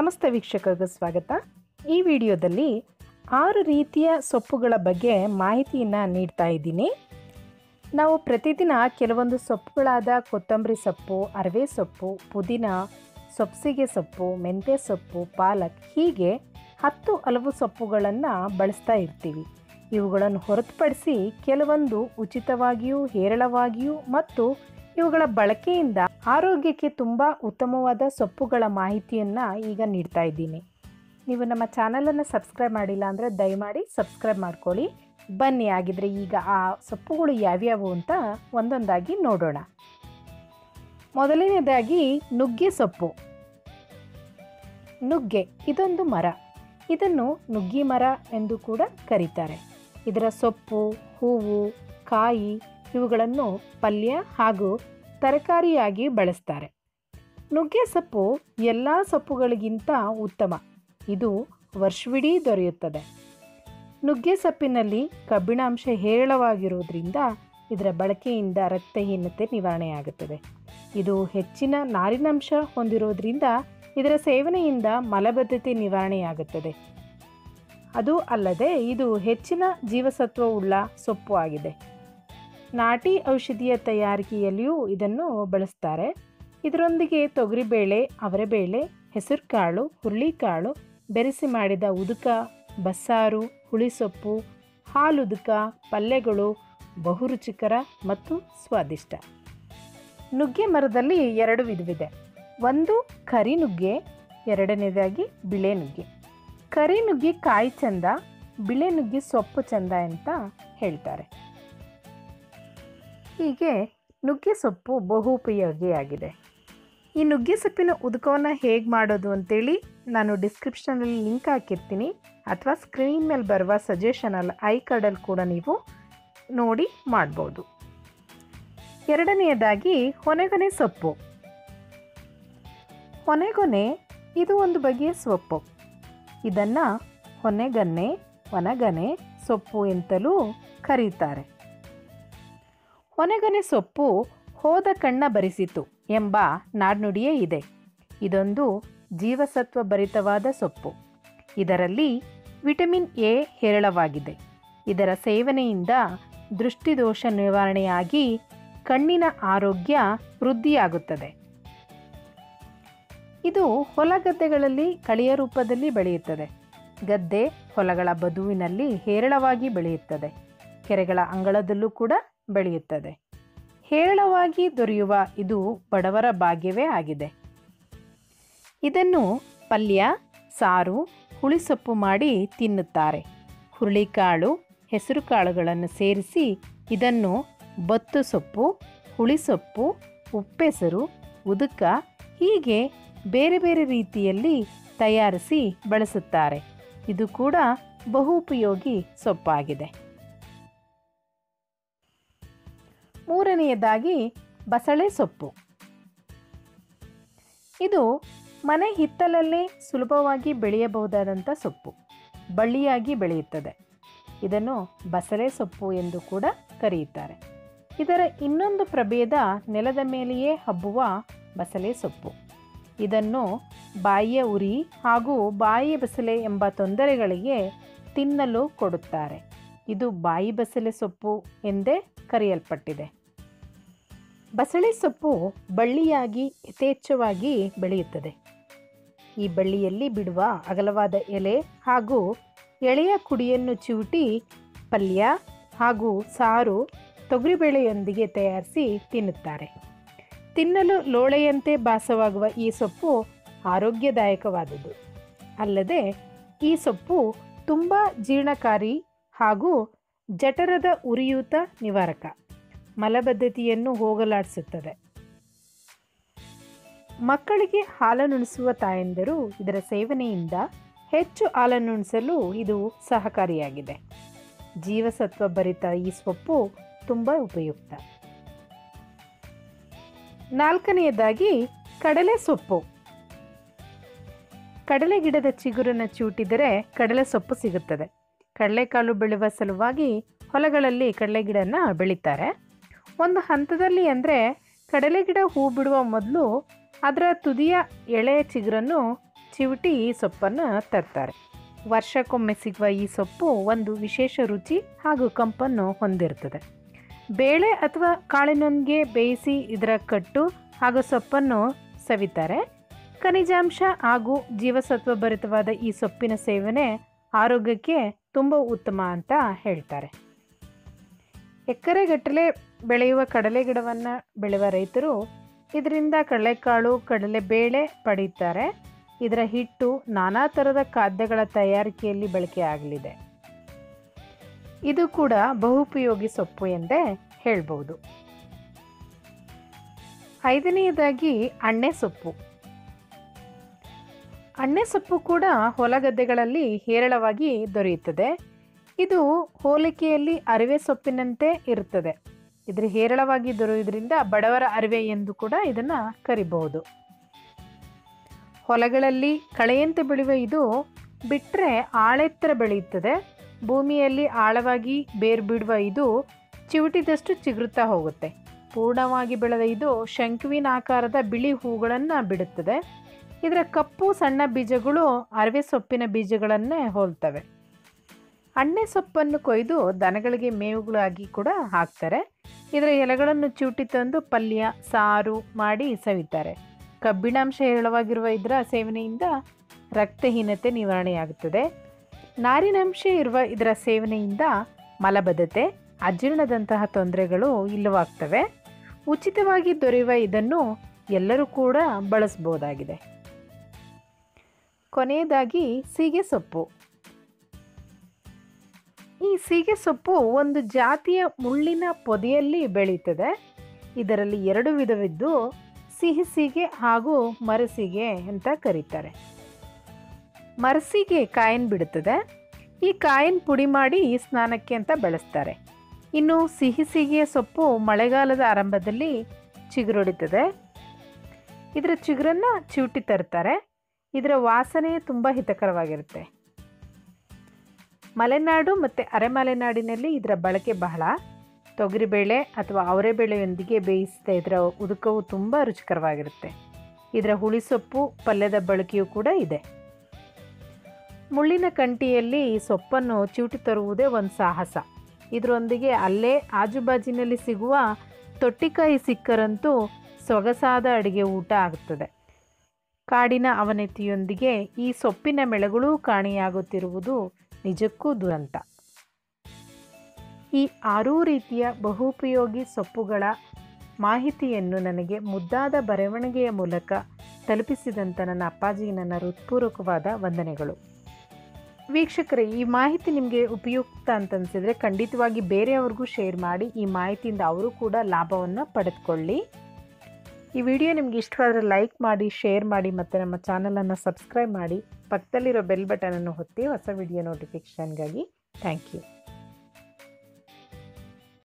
ಸಮಸ್ತ ವೀಕ್ಷಕರಿಗೂ ಸ್ವಾಗತ ಈ ವಿಡಿಯೋದಲ್ಲಿ ಆರು ರೀತಿಯ ಸೊಪ್ಪುಗಳ ಬಗ್ಗೆ ಮಾಹಿತಿಯನ್ನು ನೀಡ್ತಾ ಇದ್ದೀನಿ ನಾವು ಪ್ರತಿದಿನ ಕೆಲವೊಂದು ಸೊಪ್ಪುಗಳಾದ ಕೊತ್ತಂಬರಿ ಸೊಪ್ಪು ಅರವೆ ಸೊಪ್ಪು ಪುದೀನ ಸೊಪ್ಸಿಗೆ ಸೊಪ್ಪು ಮೆಂತ್ಯ ಸೊಪ್ಪು ಪಾಲಕ್ ಹೀಗೆ ಹತ್ತು ಹಲವು ಸೊಪ್ಪುಗಳನ್ನು ಬಳಸ್ತಾ ಇರ್ತೀವಿ ಇವುಗಳನ್ನು ಹೊರತುಪಡಿಸಿ ಕೆಲವೊಂದು ಉಚಿತವಾಗಿಯೂ ಹೇರಳವಾಗಿಯೂ ಮತ್ತು ಇವುಗಳ ಬಳಕೆಯಿಂದ ಆರೋಗ್ಯಕ್ಕೆ ತುಂಬ ಉತ್ತಮವಾದ ಸೊಪ್ಪುಗಳ ಮಾಹಿತಿಯನ್ನು ಈಗ ನೀಡ್ತಾ ಇದ್ದೀನಿ ನೀವು ನಮ್ಮ ಚಾನಲನ್ನು ಸಬ್ಸ್ಕ್ರೈಬ್ ಮಾಡಿಲ್ಲ ಅಂದರೆ ದಯಮಾಡಿ ಸಬ್ಸ್ಕ್ರೈಬ್ ಮಾಡ್ಕೊಳ್ಳಿ ಬನ್ನಿ ಆಗಿದ್ರೆ ಈಗ ಆ ಸೊಪ್ಪುಗಳು ಯಾವ್ಯಾವು ಅಂತ ಒಂದೊಂದಾಗಿ ನೋಡೋಣ ಮೊದಲನೇದಾಗಿ ನುಗ್ಗೆ ಸೊಪ್ಪು ನುಗ್ಗೆ ಇದೊಂದು ಮರ ಇದನ್ನು ನುಗ್ಗಿ ಮರ ಎಂದು ಕೂಡ ಕರೀತಾರೆ ಇದರ ಸೊಪ್ಪು ಹೂವು ಕಾಯಿ ಇವುಗಳನ್ನು ಪಲ್ಯ ಹಾಗೂ ತರಕಾರಿಯಾಗಿ ಬಳಸ್ತಾರೆ ನುಗ್ಗೆ ಸೊಪ್ಪು ಎಲ್ಲ ಸೊಪ್ಪುಗಳಿಗಿಂತ ಉತ್ತಮ ಇದು ವರ್ಷವಿಡೀ ದೊರೆಯುತ್ತದೆ ನುಗ್ಗೆ ಸೊಪ್ಪಿನಲ್ಲಿ ಕಬ್ಬಿಣಾಂಶ ಹೇರಳವಾಗಿರುವುದರಿಂದ ಇದರ ಬಳಕೆಯಿಂದ ರಕ್ತಹೀನತೆ ನಿವಾರಣೆಯಾಗುತ್ತದೆ ಇದು ಹೆಚ್ಚಿನ ನಾರಿನಂಶ ಹೊಂದಿರುವುದರಿಂದ ಇದರ ಸೇವನೆಯಿಂದ ಮಲಬದ್ಧತೆ ನಿವಾರಣೆಯಾಗುತ್ತದೆ ಅದು ಅಲ್ಲದೆ ಇದು ಹೆಚ್ಚಿನ ಜೀವಸತ್ವವುಳ್ಳ ಸೊಪ್ಪು ಆಗಿದೆ ನಾಟಿ ಔಷಧಿಯ ತಯಾರಿಕೆಯಲ್ಲಿಯೂ ಇದನ್ನು ಬಳಸ್ತಾರೆ ಇದರೊಂದಿಗೆ ತೊಗರಿಬೇಳೆ ಅವರೆಬೇಳೆ ಹೆಸರುಕಾಳು ಹುರುಳಿಕಾಳು ಬೆರೆಸಿ ಮಾಡಿದ ಉದುಕ ಬಸ್ಸಾರು ಹುಳಿಸೊಪ್ಪು ಹಾಲುದುಕ ಪಲ್ಯಗಳು ಬಹು ರುಚಿಕರ ಮತ್ತು ಸ್ವಾದಿಷ್ಟ ನುಗ್ಗೆ ಮರದಲ್ಲಿ ಎರಡು ವಿಧವಿದೆ ಒಂದು ಕರಿ ನುಗ್ಗೆ ಎರಡನೇದಾಗಿ ಬಿಳೆ ನುಗ್ಗೆ ಕರಿ ನುಗ್ಗೆ ಕಾಯಿ ಚಂದ ಬಿಳೆ ನುಗ್ಗೆ ಸೊಪ್ಪು ಚಂದ ಅಂತ ಹೇಳ್ತಾರೆ ಹೀಗೆ ನುಗ್ಗೆ ಸೊಪ್ಪು ಬಹು ಉಪಯೋಗಿಯಾಗಿದೆ ಈ ನುಗ್ಗೆ ಸೊಪ್ಪಿನ ಉದುಕವನ್ನು ಹೇಗೆ ಮಾಡೋದು ಅಂತೇಳಿ ನಾನು ಡಿಸ್ಕ್ರಿಪ್ಷನಲ್ಲಿ ಲಿಂಕ್ ಹಾಕಿರ್ತೀನಿ ಅಥವಾ ಸ್ಕ್ರೀನ್ ಮೇಲೆ ಬರುವ ಸಜೆಷನಲ್ಲಿ ಐ ಕಾರ್ಡಲ್ಲಿ ಕೂಡ ನೀವು ನೋಡಿ ಮಾಡ್ಬೋದು ಎರಡನೆಯದಾಗಿ ಹೊನೆಗೊನೆ ಸೊಪ್ಪು ಹೊನೆಗೊನೆ ಇದು ಒಂದು ಬಗೆಯ ಸೊಪ್ಪು ಇದನ್ನು ಹೊನೆಗನ್ನೆ ಒಣಗನೆ ಸೊಪ್ಪು ಎಂತಲೂ ಕರೀತಾರೆ ಹೊನೆಗೊನೆ ಸೊಪ್ಪು ಹೋದ ಕಣ್ಣ ಬರಿಸಿತು ಎಂಬ ನಾಡ್ನುಡಿಯೇ ಇದೆ ಇದೊಂದು ಜೀವಸತ್ವ ಭರಿತವಾದ ಸೊಪ್ಪು ಇದರಲ್ಲಿ ವಿಟಮಿನ್ ಎ ಹೇರಳವಾಗಿದೆ ಇದರ ಸೇವನೆಯಿಂದ ದೃಷ್ಟಿದೋಷ ನಿವಾರಣೆಯಾಗಿ ಕಣ್ಣಿನ ಆರೋಗ್ಯ ವೃದ್ಧಿಯಾಗುತ್ತದೆ ಇದು ಹೊಲ ಗದ್ದೆಗಳಲ್ಲಿ ಕಳೆಯ ರೂಪದಲ್ಲಿ ಬೆಳೆಯುತ್ತದೆ ಗದ್ದೆ ಹೊಲಗಳ ಬದುವಿನಲ್ಲಿ ಹೇರಳವಾಗಿ ಬೆಳೆಯುತ್ತದೆ ಕೆರೆಗಳ ಅಂಗಳದಲ್ಲೂ ಕೂಡ ಬೆಳೆಯುತ್ತದೆ ಹೇರಳವಾಗಿ ದೊರೆಯುವ ಇದು ಬಡವರ ಭಾಗ್ಯವೇ ಆಗಿದೆ ಇದನ್ನು ಪಲ್ಯ ಸಾರು ಹುಳಿಸೊಪ್ಪು ಮಾಡಿ ತಿನ್ನುತ್ತಾರೆ ಹುರುಳಿಕಾಳು ಹೆಸರು ಕಾಳುಗಳನ್ನು ಸೇರಿಸಿ ಇದನ್ನು ಬತ್ತು ಸೊಪ್ಪು ಹುಳಿಸೊಪ್ಪು ಉಪ್ಪೆಸರು ಉದುಕ ಹೀಗೆ ಬೇರೆ ಬೇರೆ ರೀತಿಯಲ್ಲಿ ತಯಾರಿಸಿ ಬಳಸುತ್ತಾರೆ ಇದು ಕೂಡ ಬಹು ಉಪಯೋಗಿ ಸೊಪ್ಪಾಗಿದೆ ಮೂರನೆಯದಾಗಿ ಬಸಳೆ ಸೊಪ್ಪು ಇದು ಮನೆ ಹಿತ್ತಲಲ್ಲೇ ಸುಲಭವಾಗಿ ಬೆಳೆಯಬಹುದಾದಂಥ ಸೊಪ್ಪು ಬಳ್ಳಿಯಾಗಿ ಬೆಳೆಯುತ್ತದೆ ಇದನ್ನು ಬಸಳೆ ಸೊಪ್ಪು ಎಂದು ಕೂಡ ಕರೆಯುತ್ತಾರೆ ಇದರ ಇನ್ನೊಂದು ಪ್ರಭೇದ ನೆಲದ ಮೇಲೆಯೇ ಹಬ್ಬುವ ಬಸಳೆ ಸೊಪ್ಪು ಇದನ್ನು ಬಾಯಿಯ ಉರಿ ಹಾಗೂ ಬಾಯಿ ಬಸಳೆ ಎಂಬ ತೊಂದರೆಗಳಿಗೆ ತಿನ್ನಲು ಕೊಡುತ್ತಾರೆ ಇದು ಬಾಯಿ ಬಸಳೆ ಸೊಪ್ಪು ಎಂದೇ ಕರೆಯಲ್ಪಟ್ಟಿದೆ ಬಸಳೆ ಸೊಪ್ಪು ಬಳ್ಳಿಯಾಗಿ ಯಥೇಚ್ಛವಾಗಿ ಬೆಳೆಯುತ್ತದೆ ಈ ಬಳ್ಳಿಯಲ್ಲಿ ಬಿಡುವ ಅಗಲವಾದ ಎಲೆ ಹಾಗೂ ಎಳೆಯ ಕುಡಿಯನ್ನು ಚಿವುಟಿ ಪಲ್ಯ ಹಾಗೂ ಸಾರು ತೊಗರಿಬೇಳೆಯೊಂದಿಗೆ ತಯಾರಿಸಿ ತಿನ್ನುತ್ತಾರೆ ತಿನ್ನಲು ಲೋಳೆಯಂತೆ ಭಾಸವಾಗುವ ಈ ಸೊಪ್ಪು ಆರೋಗ್ಯದಾಯಕವಾದುದು ಅಲ್ಲದೆ ಈ ಸೊಪ್ಪು ತುಂಬ ಜೀರ್ಣಕಾರಿ ಹಾಗೂ ಜಠರದ ಉರಿಯೂತ ನಿವಾರಕ ಮಲಬದ್ಧತೆಯನ್ನು ಹೋಗಲಾಡಿಸುತ್ತದೆ ಮಕ್ಕಳಿಗೆ ಹಾಲನ್ನುಣಿಸುವ ತಾಯಂದಿರು ಇದರ ಸೇವನೆಯಿಂದ ಹೆಚ್ಚು ಹಾಲನ್ನುಣಿಸಲು ಇದು ಸಹಕಾರಿಯಾಗಿದೆ ಜೀವಸತ್ವ ಭರಿತ ಈ ಸೊಪ್ಪು ತುಂಬ ಉಪಯುಕ್ತ ನಾಲ್ಕನೆಯದಾಗಿ ಕಡಲೆ ಸೊಪ್ಪು ಕಡಲೆ ಗಿಡದ ಚಿಗುರನ್ನು ಚೂಟಿದರೆ ಕಡಲೆ ಸೊಪ್ಪು ಸಿಗುತ್ತದೆ ಕಡಲೆಕಾಳು ಬೆಳೆಯುವ ಸಲುವಾಗಿ ಹೊಲಗಳಲ್ಲಿ ಕಡಲೆ ಗಿಡನ ಬೆಳೀತಾರೆ ಒಂದು ಹಂತದಲ್ಲಿ ಅಂದರೆ ಕಡಲೆ ಗಿಡ ಹೂ ಬಿಡುವ ಮೊದಲು ಅದರ ತುದಿಯ ಎಳೆಯ ಚಿಗುರನ್ನು ಚಿವುಟಿ ಸೊಪ್ಪನ್ನು ತರ್ತಾರೆ ವರ್ಷಕ್ಕೊಮ್ಮೆ ಸಿಗುವ ಈ ಸೊಪ್ಪು ಒಂದು ವಿಶೇಷ ರುಚಿ ಹಾಗೂ ಕಂಪನ್ನು ಹೊಂದಿರ್ತದೆ ಬೇಳೆ ಅಥವಾ ಕಾಳಿನೊಂದಿಗೆ ಬೇಯಿಸಿ ಇದರ ಕಟ್ಟು ಹಾಗೂ ಸೊಪ್ಪನ್ನು ಸವಿತಾರೆ ಖನಿಜಾಂಶ ಹಾಗೂ ಜೀವಸತ್ವ ಭರಿತವಾದ ಈ ಸೊಪ್ಪಿನ ಸೇವನೆ ಆರೋಗ್ಯಕ್ಕೆ ತುಂಬ ಉತ್ತಮ ಅಂತ ಹೇಳ್ತಾರೆ ಎಕರೆಗಟ್ಟಲೆ ಬೆಳೆಯುವ ಕಡಲೆ ಗಿಡವನ್ನು ಬೆಳೆಯುವ ರೈತರು ಇದರಿಂದ ಕಡಲೆಕಾಳು ಕಡಲೆಬೇಳೆ ಪಡೀತಾರೆ ಇದರ ಹಿಟ್ಟು ನಾನಾ ಥರದ ಖಾದ್ಯಗಳ ತಯಾರಿಕೆಯಲ್ಲಿ ಬಳಕೆಯಾಗಲಿದೆ ಇದು ಕೂಡ ಬಹುಪಯೋಗಿ ಸೊಪ್ಪು ಎಂದೇ ಹೇಳ್ಬೋದು ಐದನೆಯದಾಗಿ ಅಣ್ಣೆ ಸೊಪ್ಪು ಅಣ್ಣೆ ಸೊಪ್ಪು ಕೂಡ ಹೊಲಗದ್ದೆಗಳಲ್ಲಿ ಹೇರಳವಾಗಿ ದೊರೆಯುತ್ತದೆ ಇದು ಹೋಲಿಕೆಯಲ್ಲಿ ಅರಿವೆ ಸೊಪ್ಪಿನಂತೆ ಇರುತ್ತದೆ ಇದ್ರ ಹೇರಳವಾಗಿ ದೊರೆಯುವುದರಿಂದ ಬಡವರ ಅರಿವೆ ಎಂದು ಕೂಡ ಇದನ್ನು ಕರಿಬಹುದು ಹೊಲಗಳಲ್ಲಿ ಕಳೆಯಂತೆ ಬೆಳೆಯುವ ಇದು ಬಿಟ್ಟರೆ ಆಳೆತ್ತರ ಬೆಳೆಯುತ್ತದೆ ಭೂಮಿಯಲ್ಲಿ ಆಳವಾಗಿ ಬೇರು ಬಿಡುವ ಇದು ಚಿವುಟಿದಷ್ಟು ಚಿಗುರುತ್ತಾ ಹೋಗುತ್ತೆ ಪೂರ್ಣವಾಗಿ ಬೆಳೆದ ಇದು ಶಂಕುವಿನ ಆಕಾರದ ಬಿಳಿ ಹೂಗಳನ್ನು ಬಿಡುತ್ತದೆ ಇದರ ಕಪ್ಪು ಸಣ್ಣ ಬೀಜಗಳು ಅರವೆ ಸೊಪ್ಪಿನ ಬೀಜಗಳನ್ನೇ ಹೋಲ್ತವೆ ಅಣ್ಣೆ ಸೊಪ್ಪನ್ನು ಕೊಯ್ದು ದನಗಳಿಗೆ ಮೇವುಗಳಾಗಿ ಕೂಡ ಹಾಕ್ತಾರೆ ಇದರ ಎಲೆಗಳನ್ನು ಚೂಟಿ ತಂದು ಪಲ್ಯ ಸಾರು ಮಾಡಿ ಸವಿತಾರೆ ಕಬ್ಬಿಣಾಂಶ ಹೇರಳವಾಗಿರುವ ಇದರ ಸೇವನೆಯಿಂದ ರಕ್ತಹೀನತೆ ನಿವಾರಣೆಯಾಗುತ್ತದೆ ನಾರಿನಂಶ ಇರುವ ಇದರ ಸೇವನೆಯಿಂದ ಮಲಬದ್ಧತೆ ಅಜೀರ್ಣದಂತಹ ತೊಂದರೆಗಳು ಇಲ್ಲವಾಗ್ತವೆ ಉಚಿತವಾಗಿ ದೊರೆಯುವ ಇದನ್ನು ಎಲ್ಲರೂ ಕೂಡ ಬಳಸ್ಬೋದಾಗಿದೆ ಕೊನೆಯದಾಗಿ ಸೀಗೆ ಸೊಪ್ಪು ಈ ಸೀಗೆ ಸೊಪ್ಪು ಒಂದು ಜಾತಿಯ ಮುಳ್ಳಿನ ಪೊದೆಯಲ್ಲಿ ಬೆಳೀತದೆ ಇದರಲ್ಲಿ ಎರಡು ವಿಧವಿದ್ದು ಸಿಹಿ ಸೀಗೆ ಹಾಗೂ ಮರಸೀಗೆ ಅಂತ ಕರೀತಾರೆ ಮರಸಿಗೆ ಕಾಯಿನ್ ಬಿಡುತ್ತದೆ ಈ ಕಾಯಿನ್ ಪುಡಿ ಮಾಡಿ ಸ್ನಾನಕ್ಕೆ ಅಂತ ಬಳಸ್ತಾರೆ ಇನ್ನು ಸಿಹಿ ಸೀಗೆಯ ಸೊಪ್ಪು ಮಳೆಗಾಲದ ಆರಂಭದಲ್ಲಿ ಚಿಗುರೊಡಿತದೆ ಇದರ ಚಿಗುರನ್ನು ಚಿವುಟಿ ತರ್ತಾರೆ ಇದರ ವಾಸನೆ ತುಂಬ ಹಿತಕರವಾಗಿರುತ್ತೆ ಮಲೆನಾಡು ಮತ್ತು ಅರೆಮಲೆನಾಡಿನಲ್ಲಿ ಇದರ ಬಳಕೆ ಬಹಳ ತೊಗರಿಬೇಳೆ ಅಥವಾ ಅವರೆಬೇಳೆಯೊಂದಿಗೆ ಬೇಯಿಸಿದ ಇದರ ಉದುಕವು ತುಂಬ ರುಚಿಕರವಾಗಿರುತ್ತೆ ಇದರ ಹುಳಿಸೊಪ್ಪು ಪಲ್ಯದ ಬಳಕೆಯೂ ಕೂಡ ಇದೆ ಮುಳ್ಳಿನ ಕಂಟಿಯಲ್ಲಿ ಈ ಸೊಪ್ಪನ್ನು ಚಿವುಟಿ ತರುವುದೇ ಒಂದು ಸಾಹಸ ಇದರೊಂದಿಗೆ ಅಲ್ಲೇ ಆಜುಬಾಜಿನಲ್ಲಿ ಸಿಗುವ ತೊಟ್ಟಿಕಾಯಿ ಸಿಕ್ಕರಂತೂ ಸೊಗಸಾದ ಅಡಿಗೆ ಊಟ ಆಗುತ್ತದೆ ಕಾಡಿನ ಅವನತಿಯೊಂದಿಗೆ ಈ ಸೊಪ್ಪಿನ ಮೆಳೆಗಳೂ ಕಾಣೆಯಾಗುತ್ತಿರುವುದು ನಿಜಕ್ಕೂ ದುರಂತ ಈ ಆರೂ ರೀತಿಯ ಬಹುಪಯೋಗಿ ಸೊಪ್ಪುಗಳ ಮಾಹಿತಿಯನ್ನು ನನಗೆ ಮುದ್ದಾದ ಬರವಣಿಗೆಯ ಮೂಲಕ ತಲುಪಿಸಿದಂಥ ನನ್ನ ಅಪ್ಪಾಜಿಗೆ ನನ್ನ ಹೃತ್ಪೂರ್ವಕವಾದ ವಂದನೆಗಳು ವೀಕ್ಷಕರೇ ಈ ಮಾಹಿತಿ ನಿಮಗೆ ಉಪಯುಕ್ತ ಅಂತ ಅನಿಸಿದರೆ ಖಂಡಿತವಾಗಿ ಬೇರೆಯವ್ರಿಗೂ ಶೇರ್ ಮಾಡಿ ಈ ಮಾಹಿತಿಯಿಂದ ಅವರು ಕೂಡ ಲಾಭವನ್ನು ಪಡೆದುಕೊಳ್ಳಿ ಈ ವಿಡಿಯೋ ನಿಮ್ಗೆ ಇಷ್ಟವಾದರೆ ಲೈಕ್ ಮಾಡಿ ಶೇರ್ ಮಾಡಿ ಮತ್ತು ನಮ್ಮ ಚಾನಲನ್ನು ಸಬ್ಸ್ಕ್ರೈಬ್ ಮಾಡಿ ಪಕ್ಕದಲ್ಲಿರೋ ಬೆಲ್ ಬಟನನ್ನು ಒತ್ತಿ ಹೊಸ ವಿಡಿಯೋ ನೋಟಿಫಿಕೇಷನ್ಗಾಗಿ ಥ್ಯಾಂಕ್ ಯು